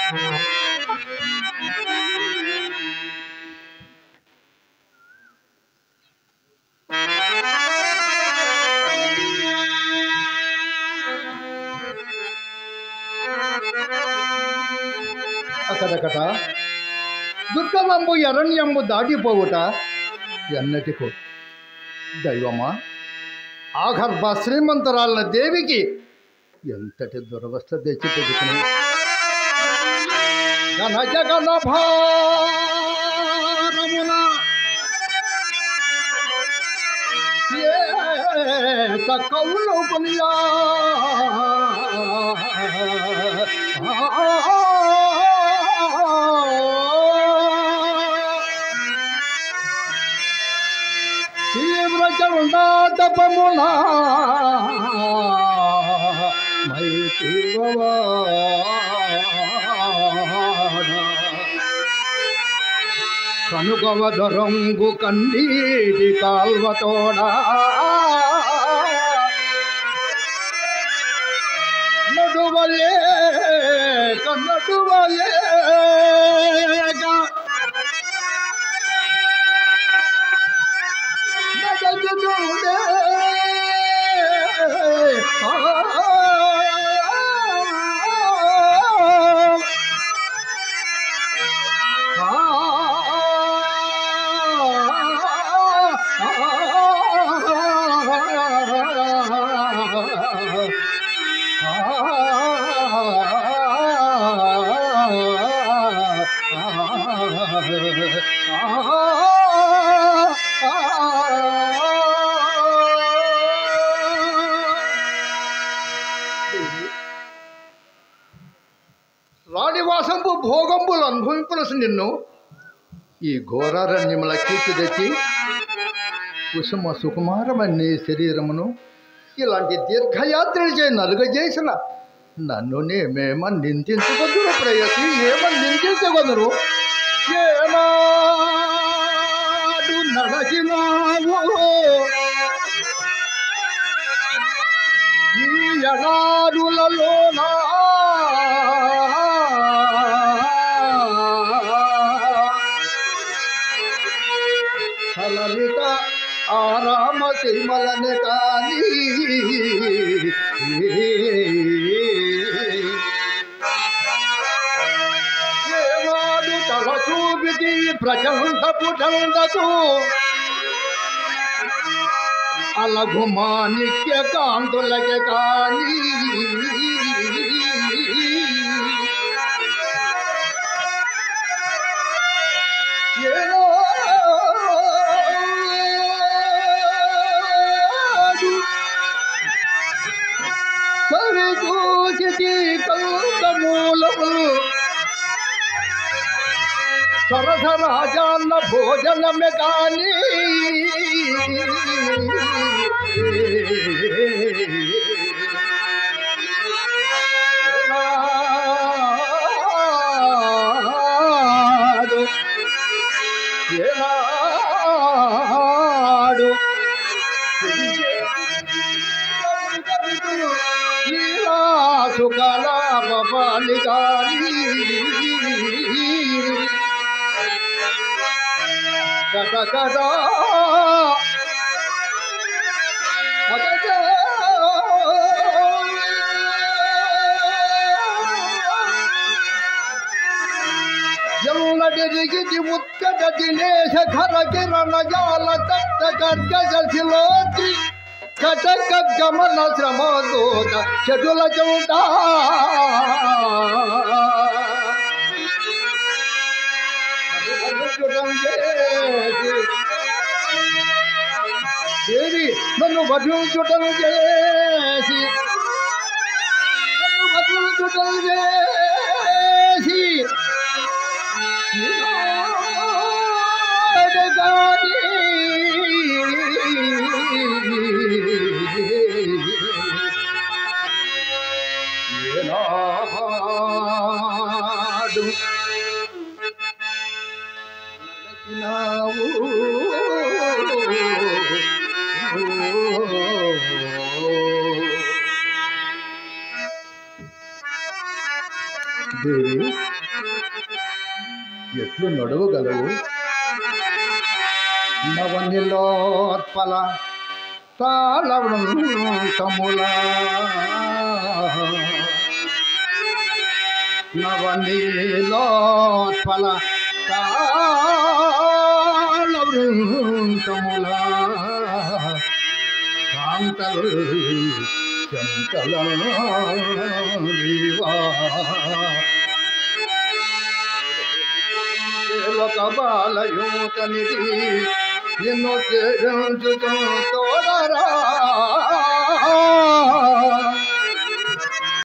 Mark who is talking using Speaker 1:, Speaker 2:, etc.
Speaker 1: అకటకట దుర్గమంబు ఎరణ్యంబు దాటిపోవుట ఎన్నటికో దైవమా ఆగర్భ శ్రీమంతరాల దేవికి ఎంతటి దురవస్థ తెచ్చి పెట్టుకుని ఘన జగన భారమున ఏత కవులు కొనియా తీవ్ర చండాతపమున మై కనుగవదరంగు కన్నీటి కాల్వతోడా నడువలే కన్నడువలే నడగుతుండే రాణివాసంపు భోగంబులు అనుభవింపలసి నిన్ను ఈ ఘోరారణ్యముల కీర్తి తెచ్చి కుసుమ సుకుమారమని శరీరమును ఇలాంటి తీర్థయాత్రలు చే నలుగజేసిన నన్ను నేమేమ నిందించగొందరు ప్రేయసి ఏమని నిందించగొందరు ఏనాడు నడచినావు ఈ ఎడారులలోనా సలలిత ఆరామ సిరిమలని కానీ ఏనాడు తల చూపిది ప్రచండ పుటండకు అలఘు మాణిక్య కాంతులకి కానీ ఏనాడు సరిచూసి కందమూలములు సరసరాజాన్న భోజనమే కానీ ఏనాడు ఏనాడు లీలా సుకలాపాలి కానీ కథ కథ ఎల్లడిరిగిది ఉత్తట దినేశ ఖర కిరణ జాల తప్త కర్కశ శిలోత్రి కటక గమన శ్రమ దోత చెడుల చౌట దేవి నన్ను వధించుటం చేసి నన్ను వధించుటం చేసి ఈనాడు గాని ఏనాడు నడచినావు దేవి ఎట్లు నడువగలవు నవనిలోత్పల తాళవృంతముల నవనీలోత్పల తాళవృంతముల కాంతలు చంతల ఒక బాలయూతనిది నిన్ను సేవించుతూ తోడరా